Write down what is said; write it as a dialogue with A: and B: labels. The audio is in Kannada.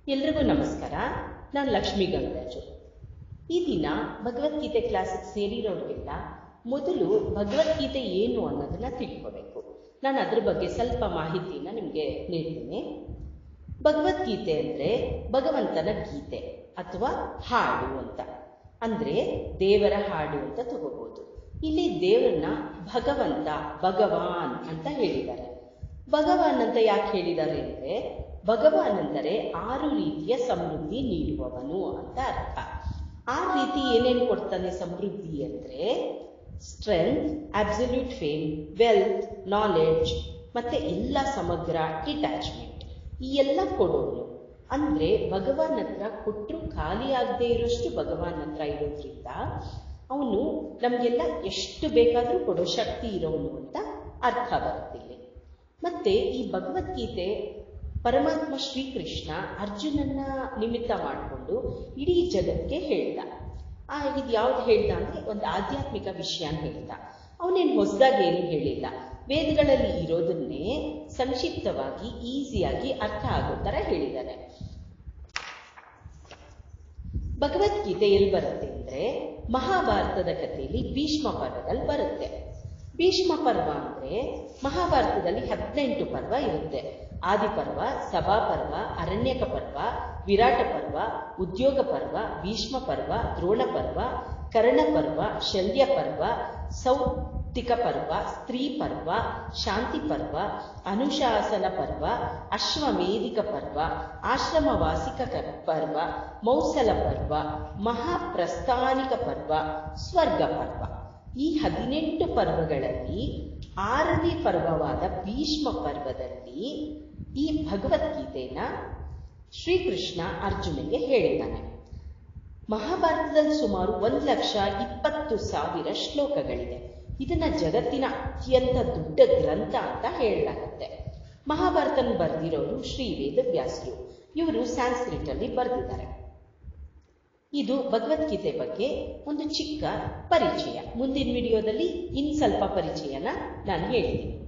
A: ಎಲ್ರಿಗೂ ನಮಸ್ಕಾರ ನಾನು ಲಕ್ಷ್ಮೀ ಗಂಗರಾಜು ಈ ದಿನ ಭಗವದ್ಗೀತೆ ಕ್ಲಾಸಿಗೆ ಸೇರಿರೋರಿಗೆಲ್ಲ ಮೊದಲು ಭಗವದ್ಗೀತೆ ಏನು ಅನ್ನೋದನ್ನ ತಿಳ್ಕೋಬೇಕು ನಾನು ಅದ್ರ ಬಗ್ಗೆ ಸ್ವಲ್ಪ ಮಾಹಿತಿನ ನಿಮಗೆ ನೀಡ್ತೀನಿ ಭಗವದ್ಗೀತೆ ಅಂದರೆ ಭಗವಂತನ ಗೀತೆ ಅಥವಾ ಹಾಡು ಅಂತ ಅಂದರೆ ದೇವರ ಹಾಡು ಅಂತ ತಗೋಬಹುದು ಇಲ್ಲಿ ದೇವರನ್ನ ಭಗವಂತ ಭಗವಾನ್ ಅಂತ ಹೇಳಿದ್ದಾರೆ ಭಗವಾನ್ ಅಂತ ಯಾಕೆ ಹೇಳಿದ್ದಾರೆ ಅಂದರೆ ಭಗವಾನ್ ಅಂದರೆ ಆರು ರೀತಿಯ ಸಮೃದ್ಧಿ ನೀಡುವವನು ಅಂತ ಅರ್ಥ ಆ ರೀತಿ ಏನೇನು ಕೊಡ್ತಾನೆ ಸಮೃದ್ಧಿ ಅಂದರೆ strength absolute fame wealth knowledge ಮತ್ತೆ ಎಲ್ಲ ಸಮಗ್ರ ಡಿಟ್ಯಾಚ್ಮೆಂಟ್ ಈ ಎಲ್ಲ ಕೊಡೋನು ಅಂದ್ರೆ ಭಗವಾನ್ ಹತ್ರ ಕೊಟ್ಟರು ಖಾಲಿ ಆಗದೆ ಇರೋಷ್ಟು ಭಗವಾನ್ ಹತ್ರ ಇರೋದ್ರಿಂದ ಅವನು ನಮಗೆಲ್ಲ ಎಷ್ಟು ಬೇಕಾದರೂ ಕೊಡೋ ಶಕ್ತಿ ಇರೋನು ಅಂತ ಅರ್ಥ ಬರುತ್ತಿಲ್ಲಿ ಮತ್ತೆ ಈ ಭಗವದ್ಗೀತೆ ಪರಮಾತ್ಮ ಶ್ರೀಕೃಷ್ಣ ಅರ್ಜುನನ್ನ ನಿಮಿತ್ತ ಮಾಡಿಕೊಂಡು ಇಡೀ ಜಗತ್ತಿಗೆ ಹೇಳ್ದ ಆ ಇದು ಯಾವ್ದು ಹೇಳ್ದ ಅಂದ್ರೆ ಒಂದು ಆಧ್ಯಾತ್ಮಿಕ ವಿಷಯ ಹೇಳ್ದ ಅವನೇನು ಹೊಸದಾಗಿ ಏನು ಹೇಳಿಲ್ಲ ವೇದಗಳಲ್ಲಿ ಇರೋದನ್ನೇ ಸಂಕ್ಷಿಪ್ತವಾಗಿ ಈಸಿಯಾಗಿ ಅರ್ಥ ಆಗೋ ಥರ ಹೇಳಿದ್ದಾನೆ ಭಗವದ್ಗೀತೆ ಎಲ್ಲಿ ಬರುತ್ತೆ ಅಂದ್ರೆ ಮಹಾಭಾರತದ ಕಥೆಯಲ್ಲಿ ಭೀಷ್ಮ ಪರ್ವದಲ್ಲಿ ಬರುತ್ತೆ ಭೀಷ್ಮ ಪರ್ವ ಅಂದ್ರೆ ಮಹಾಭಾರತದಲ್ಲಿ ಹದಿನೆಂಟು ಪರ್ವ ಇರುತ್ತೆ ಆದಿಪರ್ವ ಸಭಾಪರ್ವ ಅರಣ್ಯಕ ಪರ್ವ ವಿರಾಟ ಪರ್ವ ಉದ್ಯೋಗ ಪರ್ವ ಭೀಷ್ಮ ಪರ್ವ ದ್ರೋಣ ಪರ್ವ ಕರ್ಣ ಪರ್ವ ಶಲ್ಯ ಪರ್ವ ಸೌತಿಕ ಪರ್ವ ಸ್ತ್ರೀ ಪರ್ವ ಶಾಂತಿ ಪರ್ವ ಅನುಶಾಸನ ಪರ್ವ ಅಶ್ವಮೇಧಿಕ ಪರ್ವ ಆಶ್ರಮ ವಾಸಿಕ ಪರ್ವ ಮೌಸಲ ಪರ್ವ ಮಹಾಪ್ರಸ್ಥಾನಿಕ ಪರ್ವ ಸ್ವರ್ಗ ಪರ್ವ ಈ ಹದಿನೆಂಟು ಪರ್ವಗಳಲ್ಲಿ ಆರನೇ ಪರ್ವವಾದ ಭೀಷ್ಮ ಪರ್ವದಲ್ಲಿ ಈ ಭಗವದ್ಗೀತೆನ ಶ್ರೀಕೃಷ್ಣ ಅರ್ಜುನಿಗೆ ಹೇಳಿದ್ದಾನೆ ಮಹಾಭಾರತದಲ್ಲಿ ಸುಮಾರು ಒಂದು ಲಕ್ಷ ಇಪ್ಪತ್ತು ಸಾವಿರ ಶ್ಲೋಕಗಳಿದೆ ಇದನ್ನ ಜಗತ್ತಿನ ಅತ್ಯಂತ ದೊಡ್ಡ ಗ್ರಂಥ ಅಂತ ಹೇಳಲಾಗುತ್ತೆ ಮಹಾಭಾರತನ ಬರೆದಿರೋರು ಶ್ರೀ ವೇದವ್ಯಾಸರು ಇವರು ಸ್ಯಾನ್ಸ್ಕ್ರಿಟ್ ಅಲ್ಲಿ ಬರೆದಿದ್ದಾರೆ ಇದು ಭಗವದ್ಗೀತೆ ಬಗ್ಗೆ ಒಂದು ಚಿಕ್ಕ ಪರಿಚಯ ಮುಂದಿನ ವಿಡಿಯೋದಲ್ಲಿ ಇನ್ ಸ್ವಲ್ಪ ಪರಿಚಯನ ನಾನು ಹೇಳ್ತೀನಿ